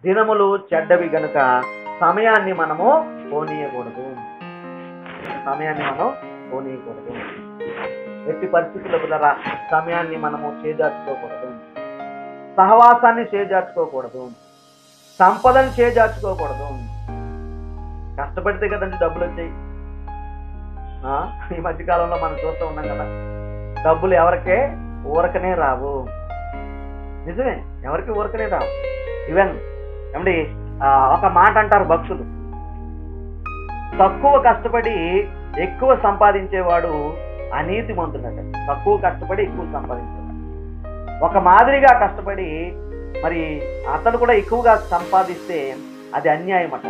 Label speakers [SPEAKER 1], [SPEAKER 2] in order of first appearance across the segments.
[SPEAKER 1] దినములు చెడ్డవి గనుక సమయాన్ని మనము పోనీయకూడదు సమయాన్ని మనం పోనీయకూడదు ఎట్టి పరిస్థితుల్లో పిల్లరా సమయాన్ని మనము చేజార్చుకోకూడదు సహవాసాన్ని చేజార్చుకోకూడదు సంపదను చేజార్చుకోకూడదు కష్టపడితే కదండి డబ్బులు వచ్చాయి ఆ, ఈ మధ్యకాలంలో మనం చూస్తూ ఉన్నాం కదా డబ్బులు ఎవరికే ఊరకనే రావు నిజమే ఎవరికి ఊరకనే రావు ఈవెన్ ఏమండి ఆ, ఒక మాట అంటారు భక్తులు తక్కువ కష్టపడి ఎక్కువ సంపాదించేవాడు అనీతిమంతుడట తక్కువ కష్టపడి ఎక్కువ సంపాదించేవాడు ఒక మాదిరిగా కష్టపడి మరి అతను కూడా ఎక్కువగా సంపాదిస్తే అది అన్యాయం అట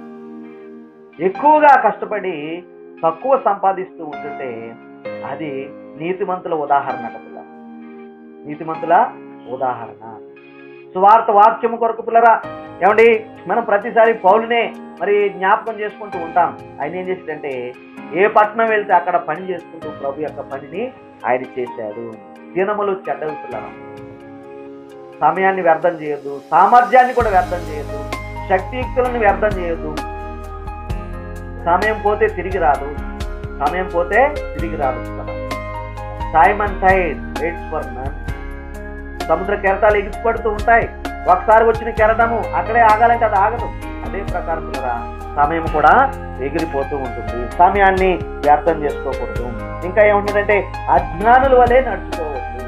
[SPEAKER 1] ఎక్కువగా కష్టపడి తక్కువ సంపాదిస్తూ ఉంటుంటే అది నీతిమంతుల ఉదాహరణ అట పిల్ల నీతిమంతుల ఉదాహరణ సువార్త వాక్యము కొరకు పిల్లరా ఏమండి మనం ప్రతిసారి పౌలునే మరి జ్ఞాపకం చేసుకుంటూ ఉంటాం ఆయన ఏం చేసిందంటే ఏ పట్టణం వెళ్తే అక్కడ పని చేసుకుంటూ ప్రభు యొక్క పనిని ఆయన చేశాడు దినములు చెడ్డవి పిల్లరా సమయాన్ని వ్యర్థం చేయొద్దు సామర్థ్యాన్ని కూడా వ్యర్థం చేయొద్దు శక్తియుక్తులను వ్యర్థం చేయొద్దు సమయం పోతే తిరిగి రాదు సమయం పోతే తిరిగి రాదు time and tide waits for none సముద్ర కెరటాలు ఎగిసిపడుతూ ఉంటాయి ఒకసారి వచ్చిన కెరటము అక్కడే ఆగాలంటే అది ఆగదు అదే ప్రకారం పిల్లరా సమయం కూడా ఎగిరిపోతూ ఉంటుంది సమయాన్ని వ్యర్థం చేసుకోకూడదు ఇంకా ఏముంటుందంటే అజ్ఞానుల వలె నడుచుకోవద్దు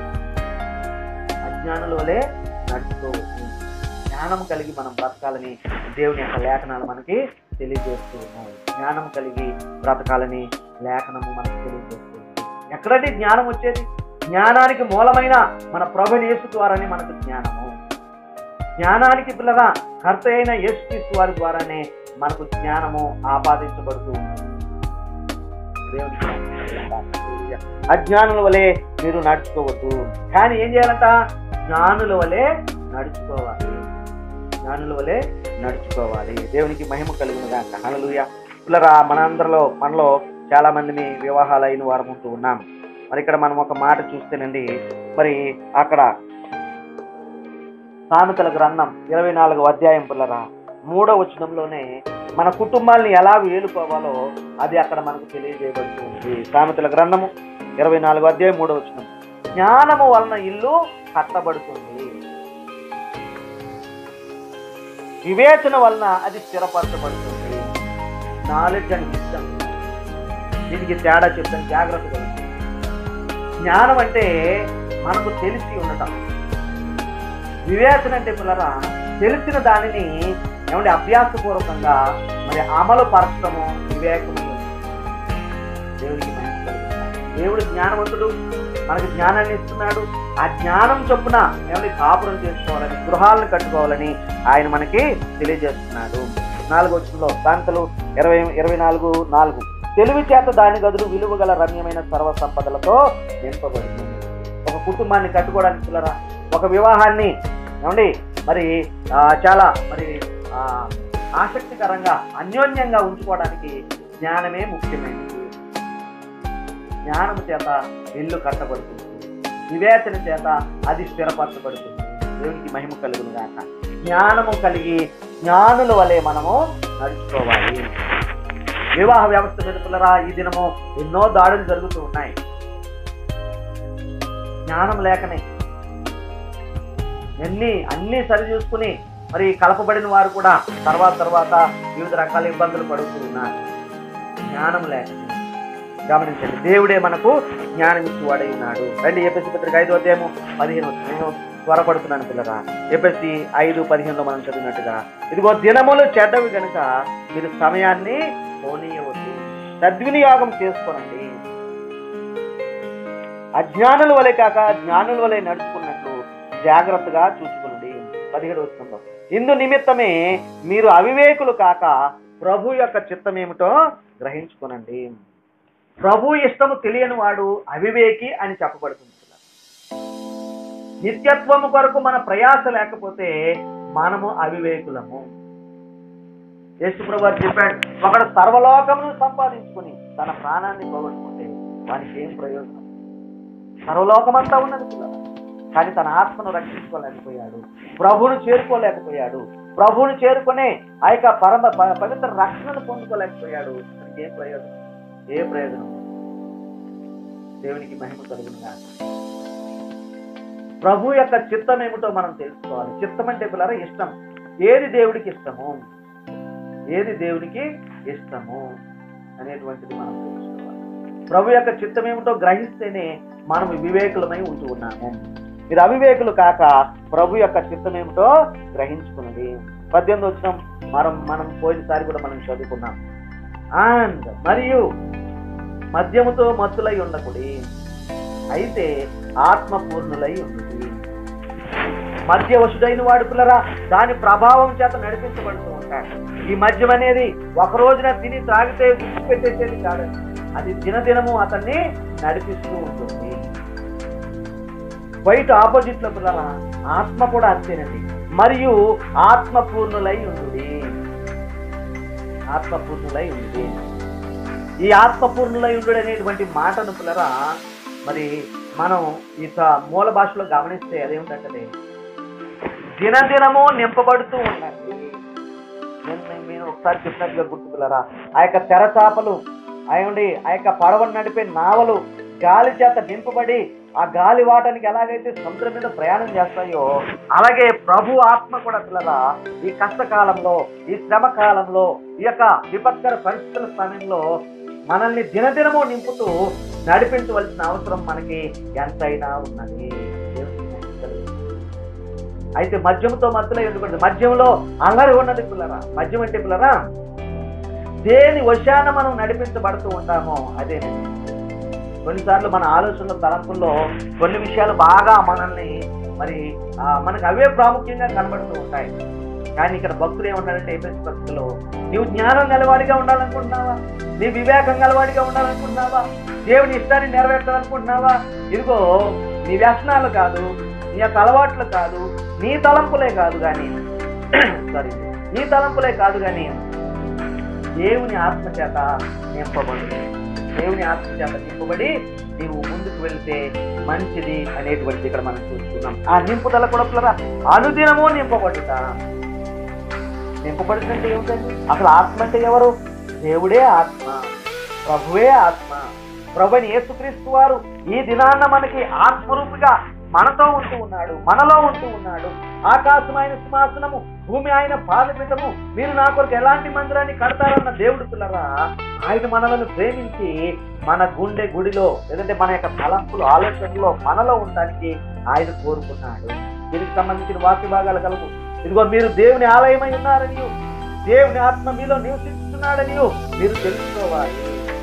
[SPEAKER 1] అజ్ఞానుల వలె నడుచుకోవద్దు జ్ఞానం కలిగి మనం బ్రతకాలని దేవుని యొక్క లేఖనాలు మనకి తెలియజేస్తూ ఉన్నాయి జ్ఞానం కలిగి బ్రతకాలని లేఖనము మనకు తెలియజేస్తూ ఉంది ఎక్కడంటే జ్ఞానం వచ్చేది జ్ఞానానికి మూలమైన మన ప్రభు యేసు ద్వారానే మనకు జ్ఞానము జ్ఞానానికి పిల్లగా కర్త అయిన యేసుక్రీస్తు వారి ద్వారానే మనకు జ్ఞానము ఆపాదించబడుతూ ఉంది దేవునికి హల్లెలూయా. అజ్ఞానుల వలె మీరు నడుచుకోవద్దు కానీ ఏం చేయాలంట జ్ఞానుల వలె నడుచుకోవాలి జ్ఞానుల వలె నడుచుకోవాలి దేవునికి మహిమ కలుగును గాక హల్లెలూయ పిల్లరా మనందరిలో మనలో చాలా మందిని వివాహాలు అయిన వారు ఉంటూ ఉన్నాం మరి ఇక్కడ మనం ఒక మాట చూస్తేనండి మరి అక్కడ సామెతల గ్రంథం ఇరవై నాలుగవ అధ్యాయం పిల్లరా మూడో వచనంలోనే మన కుటుంబాల్ని ఎలా వేలుకోవాలో అది అక్కడ మనకు తెలియజేయబడుతుంది సామెతల గ్రంథము ఇరవై నాలుగో అధ్యాయం మూడో వచనం జ్ఞానము వలన ఇల్లు కట్టబడుతుంది వివేచన వలన అది స్థిరపరచబడుతుంది నాలెడ్జ్ అండ్ విజ్డమ్ దీనికి తేడా చెప్తాను జాగ్రత్తగా వినండి. జ్ఞానం అంటే మనకు తెలిసి ఉండటం వివేచన అంటే పిల్లరా తెలిసిన దానిని ఏమంటే అభ్యాసపూర్వకంగా మరి అమలు పరచడము వివేకము దేవుడికి మహిమ కలుగుగాక. దేవుడు జ్ఞానవంతుడు మనకు జ్ఞానాన్ని ఇస్తున్నాడు ఆ జ్ఞానం చొప్పున ఏమంటే కాపురం చేసుకోవాలని గృహాలను కట్టుకోవాలని ఆయన మనకి తెలియజేస్తున్నాడు నాలుగో వచ్చంలో సాంతలు ఇరవై ఇరవై నాలుగు నాలుగు తెలివి చేత దాని గదులు విలువ గల రమ్యమైన సర్వ సంపదలతో నింపబడింది ఒక కుటుంబాన్ని కట్టుకోవడానికి పిల్లరా ఒక వివాహాన్ని ఏమండి మరి ఆ, చాలా మరి ఆ, ఆసక్తికరంగా అన్యోన్యంగా ఉంచుకోవడానికి జ్ఞానమే ముఖ్యమైనది జ్ఞానం చేత ఇల్లు కట్టబడుతుంది వివేచన చేత అది స్థిరపరచబడుతుంది దేవునికి మహిమ కలుగును గాక జ్ఞానము కలిగి జ్ఞానుల వలె మనము నడుచుకోవాలి వివాహ వ్యవస్థ మీద పిల్లరా ఈ దినము ఎన్నో దాడులు జరుగుతూ ఉన్నాయి జ్ఞానం లేకనే ఎన్ని అన్ని సరి చూసుకుని మరి కలపబడిన వారు కూడా తర్వాత తర్వాత వివిధ రకాల ఇబ్బందులు పడుతూ ఉన్నారు జ్ఞానం లేకనే గమనించండి దేవుడే మనకు జ్ఞానం ఇచ్చేవాడై ఉన్నాడు రండి ఏపీసీ పత్రిక ఐదు అధ్యాయము పదిహేను వచ్చిన. నేను త్వరపడుతున్నాను పిల్లరా ఏపీసీ ఐదు పదిహేనులో మనం చదివినట్టుగా ఇదిగో దినములు చెడ్డవి కనుక మీరు సమయాన్ని పోనీయవద్దు సద్వినియోగం చేసుకోనండి అజ్ఞానుల వలె కాక జ్ఞానుల వలె నడుచుకున్నట్లు జాగ్రత్తగా చూసుకునండి పదిహేడు వస్తుందో ఇందు నిమిత్తమే మీరు అవివేకులు కాక ప్రభు యొక్క చిత్తం ఏమిటో గ్రహించుకోనండి ప్రభు ఇష్టము తెలియని వాడు అవివేకి అని చెప్పబడుతుంది నిత్యత్వము కొరకు మన ప్రయాస లేకపోతే మనము అవివేకులము యేసుప్రభు వారు చెప్పాడు ఒకడు సర్వలోకమును సంపాదించుకుని తన ప్రాణాన్ని పోగొట్టుకుంటే వానికి ఏం ప్రయోజనం సర్వలోకమంతా ఉన్నది పిల్లలు కానీ తన ఆత్మను రక్షించుకోలేకపోయాడు ప్రభువును చేరుకోలేకపోయాడు ప్రభువుని చేరుకునే ఆ యొక్క పరమ ప- పవిత్ర రక్షణను పొందుకోలేకపోయాడు దానికి ఏ ప్రయోజనం ఏ ప్రయోజనం దేవునికి మహిమ కలుగునుగా ప్రభు యొక్క చిత్తం ఏమిటో మనం తెలుసుకోవాలి చిత్తం అంటే పిల్లరా ఇష్టం ఏది దేవుడికి ఇష్టము ఏది దేవునికి ఇష్టము అనేటువంటిది మనం తెలుసుకోవాలి ప్రభు యొక్క చిత్తం ఏమిటో గ్రహిస్తేనే మనం వివేకులమై ఉంటూ ఉన్నాము మీరు అవివేకులు కాక ప్రభు యొక్క చిత్తం ఏమిటో గ్రహించుకున్నది పద్దెనిమిది వచ్చిన మనం మనం పోయినసారి కూడా మనం చదువుకున్నాం అండ్ మరియు మద్యముతో మత్తులై ఉండకుడి అయితే ఆత్మపూర్ణులై ఉన్నది మద్యవశుడైన వాడు పిల్లరా దాని ప్రభావం చేత నడిపించబడుతూ ఉంటాడు ఈ మద్యం అనేది ఒక రోజున తిని త్రాగితే విడిచిపెట్టేసేది కాదండి అది దినదినము అతన్ని నడిపిస్తూ ఉంటుంది బయట ఆపోజిట్ లో పిల్లరా ఆత్మ కూడా అంతేనండి మరియు ఆత్మపూర్ణులై ఉంది ఆత్మపూర్ణులై ఉంది ఈ ఆత్మపూర్ణులై ఉండు అనేటువంటి మాటను పిల్లరా మరి మనం ఇక మూల భాషలో గమనిస్తే అదేమిటంటే దినదినము నింపబడుతూ ఉండండి నేను నేను ఒకసారి చెప్పినట్టుగా గుర్తుపిల్లరా ఆ యొక్క తెరచాపలు అయ్యండి ఆ యొక్క పడవను నడిపే నావలు గాలి చేత నింపబడి ఆ గాలి వాటానికి ఎలాగైతే సముద్రం మీద ప్రయాణం చేస్తాయో అలాగే ప్రభు ఆత్మ కూడా పిల్లరా ఈ కష్టకాలంలో ఈ శ్రమ కాలంలో ఈ యొక్క విపత్కర పరిస్థితుల సమయంలో మనల్ని దినదినము నింపుతూ నడిపించవలసిన అవసరం మనకి ఎంతైనా ఉన్నది దేవునికి మహిమ కలుగును. అయితే మద్యంతో మధ్యలో ఎందుకంటే మద్యంలో అల్లరి ఉన్నది పిల్లరా మద్యం అంటే పిల్లరా దేని వశాన మనం నడిపించబడుతూ ఉంటామో అదే కొన్నిసార్లు మన ఆలోచనల తలంపుల్లో కొన్ని విషయాలు బాగా మనల్ని మరి ఆ, మనకు అవే ప్రాముఖ్యంగా కనబడుతూ ఉంటాయి కానీ ఇక్కడ భక్తులు ఏమన్నారంటే ఏపీఎస్ పత్రికలో నీవు జ్ఞానం గలవాడిగా ఉండాలనుకుంటున్నావా నీ వివేకం గలవాడిగా ఉండాలనుకుంటున్నావా దేవుని ఇష్టాన్ని నెరవేర్చాలనుకుంటున్నావా ఇదిగో నీ వ్యసనాలు కాదు నీ యొక్క అలవాట్లు కాదు నీ తలంపులే కాదు కానీ సారీ నీ తలంపులే కాదు కానీ దేవుని ఆత్మ చేత నింపబడి దేవుని ఆత్మ చేత నింపబడి నీవు ముందుకు వెళ్తే మంచిది అనేటువంటి ఇక్కడ మనం చూస్తున్నాం ఆ నింపుదల కూడా పిల్లరా అనుదినము నింపబడుట నింపబడుతుంటే ఏమిటండి అసలు ఆత్మ అంటే ఎవరు దేవుడే ఆత్మ ప్రభువే ఆత్మ ప్రభుని యేసుక్రీస్తు వారు ఈ దినాన్న మనకి ఆత్మరూపిగా మనతో ఉంటూ ఉన్నాడు మనలో ఉంటూ ఉన్నాడు ఆకాశం ఆయన సింహాసనము భూమి ఆయన పాదపీఠము మీరు నా కొరకు ఎలాంటి మందిరాన్ని కడతారన్న దేవుడు పిల్లరా ఆయన మనలను ప్రేమించి మన గుండె గుడిలో లేదంటే మన యొక్క తలంపులు ఆలోచనలో మనలో ఉండడానికి ఆయన కోరుకున్నాడు దీనికి సంబంధించిన వాక్య భాగాలు కలవు ఇదిగో మీరు దేవుని ఆలయమై ఉన్నారని దేవుని ఆత్మ మీలో నివసిస్తున్నాడని మీరు తెలుసుకోవాలి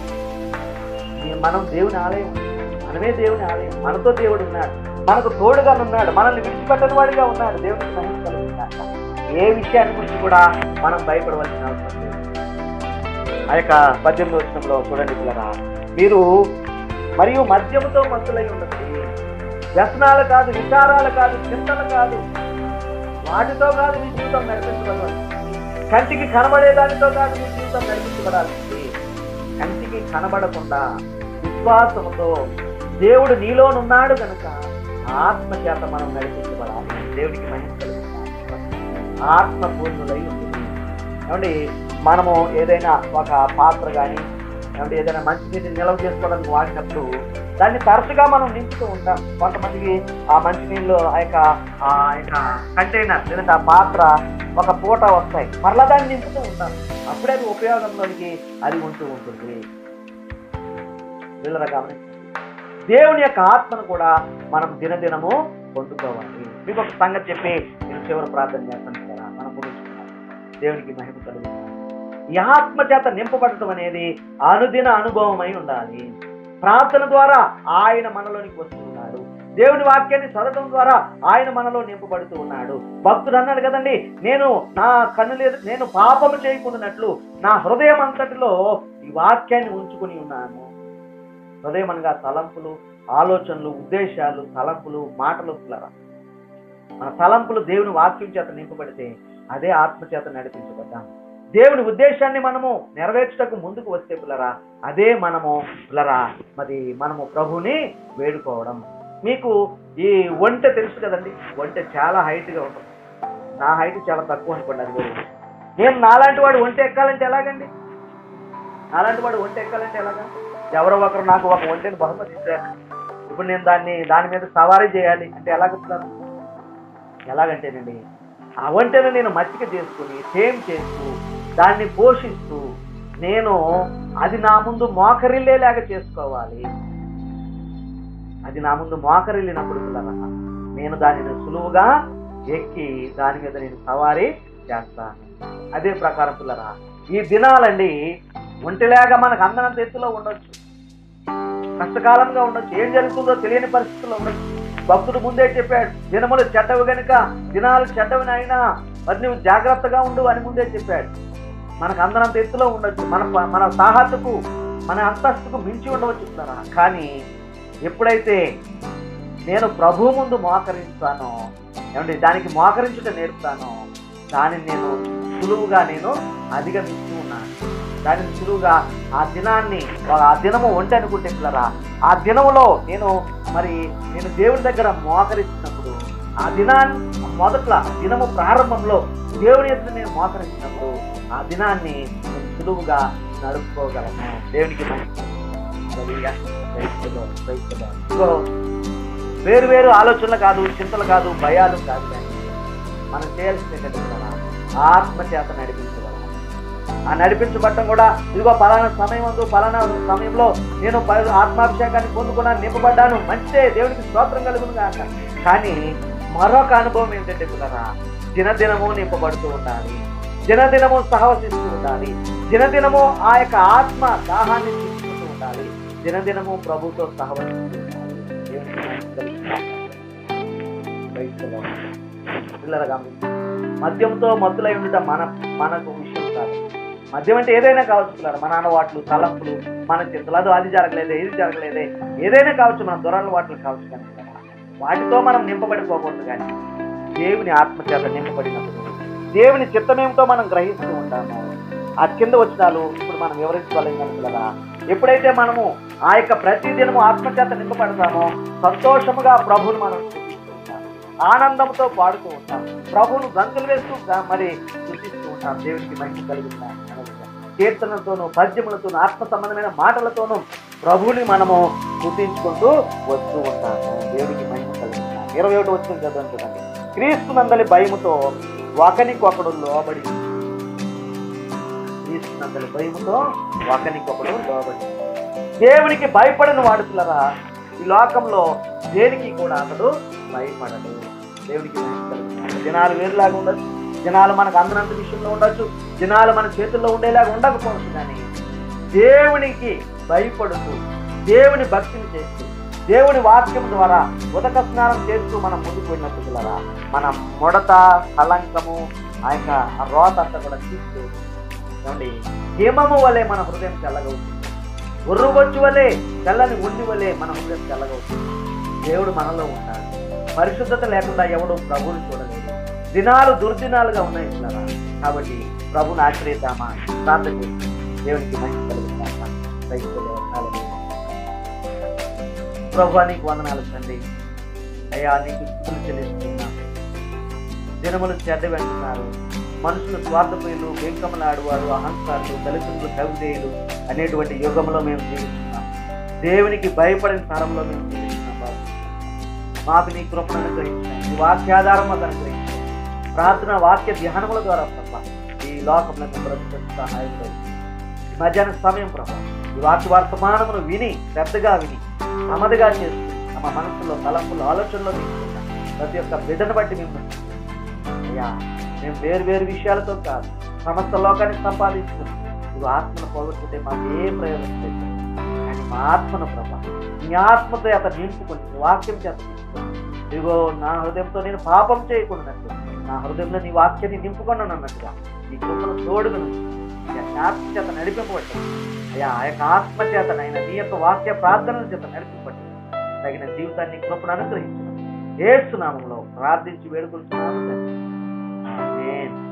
[SPEAKER 1] ఈ మనం దేవుని ఆలయం మనమే దేవుని ఆలయం మనతో దేవుడు ఉన్నాడు మనకు తోడుగా ఉన్నాడు మనల్ని విడిచిపెట్టని వాడిగా ఉన్నాడు దేవునికి మహిమ కలుగుతున్నాడు ఏ విషయాన్ని గురించి కూడా మనం భయపడవలసిన అవసరం లేదు ఆ యొక్క పద్దెనిమిది వచ్చినంలో చూడండి పిల్లరా మీరు మరియు మద్యముతో మత్తులై ఉండదు వ్యసనాలు కాదు విచారాలు కాదు చింతలు కాదు వాటితో కాదు మీ జీవితం నడిపించబడాలి కంటికి కనబడే దానితో కాదు మీ జీవితం నడిపించబడాలి కంటికి కనబడకుండా విశ్వాసముతో దేవుడు నీలోనున్నాడు కనుక ఆత్మ చేత మనం నడిపించబడాలి దేవుడికి మహిమ కలుగుతుంది ఆత్మ పూర్ణులై ఉంటుంది ఏమండి మనము ఏదైనా ఒక పాత్ర కానీ ఏమంటే ఏదైనా మంచినీటిని నిల్వ చేసుకోవడానికి వాడినప్పుడు దాన్ని తరచుగా మనం నింపుతూ ఉంటాం కొంతమందికి ఆ మంచినీళ్ళు ఆ యొక్క ఆ యొక్క కంటైనర్ లేదంటే ఆ పాత్ర ఒక పూట వస్తాయి మరలా దాన్ని నింపుతూ ఉంటాం అప్పుడే అది ఉపయోగంలోనికి అది ఉంటూ ఉంటుంది వీళ్ళ గమనించండి దేవుని యొక్క ఆత్మను కూడా మనం దినదినము పొందుకోవాలి మీకు ఒక సంగతి చెప్పి నేను చివరి ప్రార్థన చేస్తాను కదా మనం ముగించుకున్నాం దేవునికి మహిమ కలుగుతుంది ఈ ఆత్మ చేత నింపబడటం అనేది అనుదిన అనుభవమై ఉండాలి ప్రార్థన ద్వారా ఆయన మనలోనికి వస్తున్నాడు దేవుని వాక్యాన్ని చదవడం ద్వారా ఆయన మనలో నింపబడుతూ ఉన్నాడు భక్తుడు అన్నాడు కదండి నేను నా కన్ను లేదు నేను పాపము చేయకుండానట్లు నా హృదయం అంతటిలో ఈ వాక్యాన్ని ఉంచుకుని ఉన్నాను హృదయం అనగా తలంపులు ఆలోచనలు ఉద్దేశాలు తలంపులు మాటలు పిల్లరా మన తలంపులు దేవుని వాక్యం చేత నింపబడితే అదే ఆత్మ చేత నడిపించబడ్డాం దేవుని ఉద్దేశాన్ని మనము నెరవేర్చటకు ముందుకు వస్తే పిల్లరా అదే మనము పిల్లరా మరి మనము ప్రభుని వేడుకోవడం మీకు ఈ ఒంటె తెలుసు కదండి ఒంటె చాలా హైట్గా ఉంటుంది నా హైట్ చాలా తక్కువ అనుకోండి అది వేరే విషయం. నేను నాలాంటి వాడు ఒంటి ఎక్కాలంటే ఎలాగండి నాలాంటి వాడు ఒంటి ఎక్కాలంటే ఎలాగా ఎవరో ఒకరు నాకు ఒక ఒంటిని బహుమతిస్తారు ఇప్పుడు నేను దాన్ని దాని మీద సవారీ చేయాలి అంటే ఎలాగొస్తాను ఎలాగంటేనండి ఆ ఒంటెను నేను మచ్చిక చేసుకుని సేమ్ చేస్తూ దాన్ని పోషిస్తూ నేను అది నా ముందు మోకరిల్లేలాగా చేసుకోవాలి అది నా ముందు మోకరిల్లినప్పుడు పిల్లరా నేను దానిని సులువుగా ఎక్కి దాని మీద నేను సవారీ చేస్తాను అదే ప్రకారం పిల్లరా ఈ దినాలండి ఒంటిలాగా మనకు అందనంత ఎత్తులో ఉండొచ్చు కష్టకాలంగా ఉండొచ్చు ఏం జరుగుతుందో తెలియని పరిస్థితుల్లో ఉండొచ్చు భక్తుడు ముందే చెప్పాడు దినములు చెడ్డవి గనుక దినాలు చెడ్డవి అయినా మరి నువ్వు జాగ్రత్తగా ఉండు అని ముందే చెప్పాడు మనకు అందనంత ఎత్తులో ఉండొచ్చు మన మన సాహసకు మన అంతస్తుకు మించి ఉండవచ్చు చూస్తారా కానీ ఎప్పుడైతే నేను ప్రభు ముందు మోకరిస్తానో ఏమండి దానికి మోకరించుట నేర్పుతానో దానిని నేను సులువుగా నేను అధిగమిస్తూ ఉన్నాను దానిని సులువుగా ఆ దినాన్ని ఆ దినము ఒంటి అనుకుంటే పిల్లరా ఆ దినములో నేను మరి నేను దేవుని దగ్గర మోకరిస్తున్నప్పుడు ఆ దినాన్ని మొదట్ల దినము ప్రారంభంలో దేవుని ఎదురు నేను మోకరించినప్పుడు ఆ దినాన్ని నేను సులువుగా నడుపుకోగలను దేవునికి మంచి హల్లెలూయా. Praise the Lord. Praise the Lord. ఇదిగో వేరు వేరు ఆలోచనలు కాదు చింతలు కాదు భయాలు కాదు కానీ మనం చేయాల్సింది ఏంటంటే పిల్లరా, ఆత్మ చేత నడిపించగలం ఆ నడిపించబట్టం కూడా ఇదిగో పలానా సమయం అందు పలానా సమయంలో నేను ప- ఆత్మాభిషేకాన్ని పొందుకున్నాను నింపబడ్డాను మంచిదే దేవునికి స్తోత్రం కలుగును కాక కానీ మరొక అనుభవం ఏంటంటే పిల్లరా దినదినము నింపబడుతూ ఉండాలి దినదినము సహవసిస్తూ ఉండాలి దినదినము ఆ యొక్క ఆత్మ దాహాన్ని తీసుకుంటూ ఉండాలి దినదినము ప్రభుతో సహవసిస్తూ ఉండాలి దేవునికి మహిమ కలుగును గాక. Praise the Lord. పిల్లల గమనించండి. మద్యంతో మత్తులై ఉండటం మన మనకు విషయం కాదు మద్యం అంటే ఏదైనా కావచ్చు పిల్లలు మన అలవాట్లు తలంపులు మన చింతలు అది అది జరగలేదే ఇది జరగలేదే ఏదైనా కావచ్చు మన దురలవాట్లు కావచ్చు కానీ పిల్లరా, వాటితో మనం నింపబడిపోకూడదు కానీ దేవుని ఆత్మచేత నింపబడినప్పుడు దేవుని చిత్తమేమిటో మనం గ్రహిస్తూ ఉంటాము ఆ కింద వచ్చినాలు ఇప్పుడు మనం వివరించుకోలేం కానీ పిల్లరా ఎప్పుడైతే మనము ఆ యొక్క ప్రతి దినము ఆత్మచేత నింపబడతామో సంతోషముగా ప్రభువును మనం స్తుతిస్తూ ఉంటాం ఆనందంతో పాడుతూ ఉంటాం ప్రభువును గంతులు వేస్తూ గా- మరి స్థుతిస్తూ ఉంటాం దేవునికి మహిమ కలుగుతాం కీర్తనలతోనూ పద్యములతోనూ ఆత్మ సంబంధమైన మాటలతోనూ ప్రభువుని మనము స్థుతించుకుంటూ వస్తూ ఉంటాము దేవునికి మహిమ కలుగుతాం ఇరవై ఒకటి వచ్చిన చదవని చూడండి క్రీస్తు నందలి భయముతో ఒకనికొకడు లోబడి క్రీస్తు నందలి భయముతో ఒకనికొకడు లోబడి దేవునికి భయపడని వాడుతులరా ఈ లోకంలో దేనికి కూడా అతడు భయపడడు దేవునికి మహిమ కలుగును. జనాలు వేరులాగా ఉండొచ్చు జనాలు మనకు అందనంత విషయంలో ఉండొచ్చు జనాలు మన చేతుల్లో ఉండేలాగా ఉండకపోవచ్చు కానీ దేవునికి భయపడుతూ దేవుని భక్తిని చేస్తూ దేవుని వాక్యం ద్వారా ఉదక స్నానం చేస్తూ మనం ముందుకు వెళ్ళినప్పుడు పిల్లరా మన ముడత కలంకము ఆ యొక్క ఆ రోత అంతా కూడా తీస్తూ ఏమండి హిమము వలె మన హృదయం చల్లగా ఉంటుంది ఉర్రుబొచ్చు వలె తెల్లని ఉండి వలె మన హృదయం చల్లగా ఉంటుంది దేవుడు మనలో ఉంటాడు పరిశుద్ధత లేకుండా ఎవడు ప్రభువుని చూడలేదు దినాలు దుర్దినాలుగా ఉన్నాయి పిల్లరా కాబట్టి ప్రభుని ఆశ్రయిద్దామా ప్రార్థన చేసి దేవునికి మంచి కలుగుతామా ప్రభు నీకు వందనాలు తండ్రి అయ్యా నీకు స్థుతులు చెల్లిస్తున్నా దినములు చెడ్డ వెంటున్నారు మనుషులు స్వార్థప్రియులు వెంకమలాడువారు అహంకారులు దళితులు కవిదేయులు అనేటువంటి యుగంలో మేము జీవిస్తున్నాం దేవునికి భయపడిన తరంలో మేము జీవిస్తున్నాం బాబు మాకు నీ కృపను అనుగ్రహించాం నీ వాక్యాధారం మాకు అనుగ్రహించాం ప్రార్థన వాక్య ధ్యానముల ద్వారా తప్ప ఈ లోకంలో మేము బ్రతుకు సహాయం లేదు ఈ మధ్యాహ్న సమయం ప్రభావం ఈ వాక్య వర్తమానమును విని శ్రద్ధగా విని సమదిగా చేసుకుని తమ మనసులో తలంపులు ఆలోచనలో తీసుకుంటాం ప్రతి ఒక్క బిడ్డను బట్టి మేము అయ్యా మేము వేరు వేరు విషయాలతో కాదు సమస్త లోకాన్ని సంపాదించుకుని నువ్వు ఆత్మను పోగొట్టుకుంటే మాకు ఏ ప్రయోజనం లేదు కానీ మా ఆత్మను ప్రభా నీ ఆత్మతో అతను నింపుకొని నీ వాక్యం చేత నింపుకొని ఇదిగో నా హృదయంతో నేను పాపం చేయకూడనట్టు నా హృదయంలో నీ వాక్యాన్ని నింపుకున్నాను అన్నట్టుగా నీ కృపను తోడుగును ఆత్మ చేత నడిపింపబట్టు అయ్యా ఆ యొక్క ఆత్మ చేతనైనా నీ యొక్క వాక్య ప్రార్థనల చేత నడిపింపబట్టు తగిన జీవితాన్ని కృపను అనుగ్రహించు ఏసునామంలో ప్రార్థించి వేడుకుంటున్నాను తండ్రి. ఆమేన్